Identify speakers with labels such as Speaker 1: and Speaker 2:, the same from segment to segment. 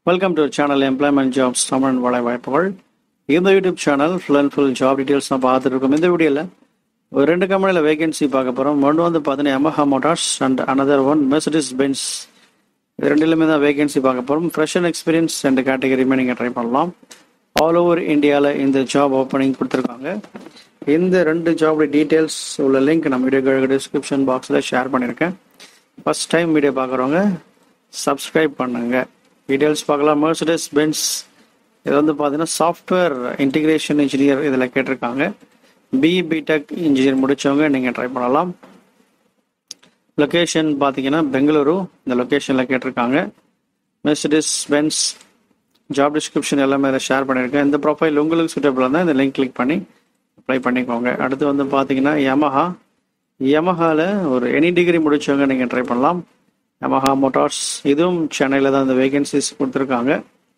Speaker 1: welcome to channel employment jobs Tamil வேலை வாய்ப்புகள் இந்த YouTube channel full and full job details தான் பார்த்துட்டு இருக்கோம் இந்த வீடியோவில் ஒரு ரெண்டு கம்பெனியில் வேகன்சி பார்க்க போகிறோம் ஒன்று வந்து பார்த்தீங்கன்னா Yamaha motors and another one Mercedes Benz இது ரெண்டுலையுமே தான் வேகன்சி பார்க்க போகிறோம் ஃப்ரெஷ் அண்ட் எக்ஸ்பீரியன்ஸ் ரெண்டு கேட்டகரியுமே நீங்கள் ட்ரை பண்ணலாம் ஆல் ஓவர் இந்தியாவில் இந்த ஜாப் ஓப்பனிங் கொடுத்துருக்காங்க இந்த ரெண்டு ஜாபோட டீட்டெயில்ஸ் உள்ள லிங்க் நம்ம வீடியோ டிஸ்கிரிப்ஷன் பாக்ஸில் ஷேர் பண்ணியிருக்கேன் ஃபர்ஸ்ட் டைம் வீடியோ பார்க்குறவங்க சப்ஸ்கிரைப் பண்ணுங்க டீட்டெயில்ஸ் பார்க்கலாம் மெர்சடிஸ் பென்ஸ் இது வந்து பார்த்தீங்கன்னா சாஃப்ட்வேர் இன்டிகிரேஷன் இன்ஜினியர் இதில் கேட்டிருக்காங்க பிஇ பிடெக் இன்ஜினியர் முடிச்சவங்க நீங்கள் ட்ரை பண்ணலாம் லொக்கேஷன் பார்த்தீங்கன்னா பெங்களூரு இந்த லொக்கேஷனில் கேட்டிருக்காங்க மெர்சடிஸ் பென்ஸ் ஜாப் டிஸ்கிரிப்ஷன் எல்லாமே இதில் ஷேர் பண்ணியிருக்கேன் இந்த ப்ரொஃபைல் உங்களுக்கு சூட்டபிளாக இருந்தால் இந்த லிங்க் கிளிக் பண்ணி அப்ளை பண்ணிக்கோங்க அடுத்து வந்து பார்த்தீங்கன்னா Yamaha Yamahaல ஒரு எனி டிகிரி முடிச்சவங்க நீங்கள் ட்ரை பண்ணலாம் Yamaha மோட்டார்ஸ் இதுவும் சென்னையில் தான் இந்த வேகன்சிஸ் கொடுத்துருக்காங்க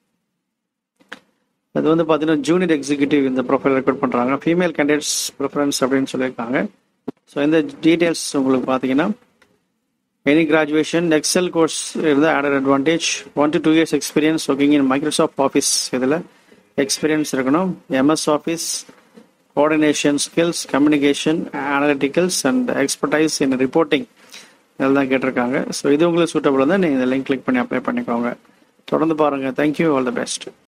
Speaker 1: அது வந்து பார்த்தீங்கன்னா ஜூனியர் எக்ஸிக்யூட்டிவ் இந்த ப்ரொஃபைல் ரெக்கார்ட் பண்ணுறாங்க ஃபீமேல் கேண்டிடேட்ஸ் ப்ரிஃபரன்ஸ் அப்படின்னு சொல்லியிருக்காங்க ஸோ இந்த டீட்டெயில்ஸ் உங்களுக்கு பார்த்தீங்கன்னா எனி கிராஜுவேஷன் எக்ஸல் கோர்ஸ் இருந்தால் added advantage one to two years experience working in Microsoft Office இதில் எக்ஸ்பீரியன்ஸ் இருக்கணும் MS Office coordination skills communication analyticals and expertise in reporting இதெல்லாம் கேட்டிருக்காங்க ஸோ இது உங்களுக்கு சூட்டபிள் தான் நீங்கள் இந்த லிங்க் கிளிக் பண்ணி அப்ளை பண்ணிக்கோங்க தொடர்ந்து பாருங்கள் தேங்க்யூ ஆல் த பெஸ்ட்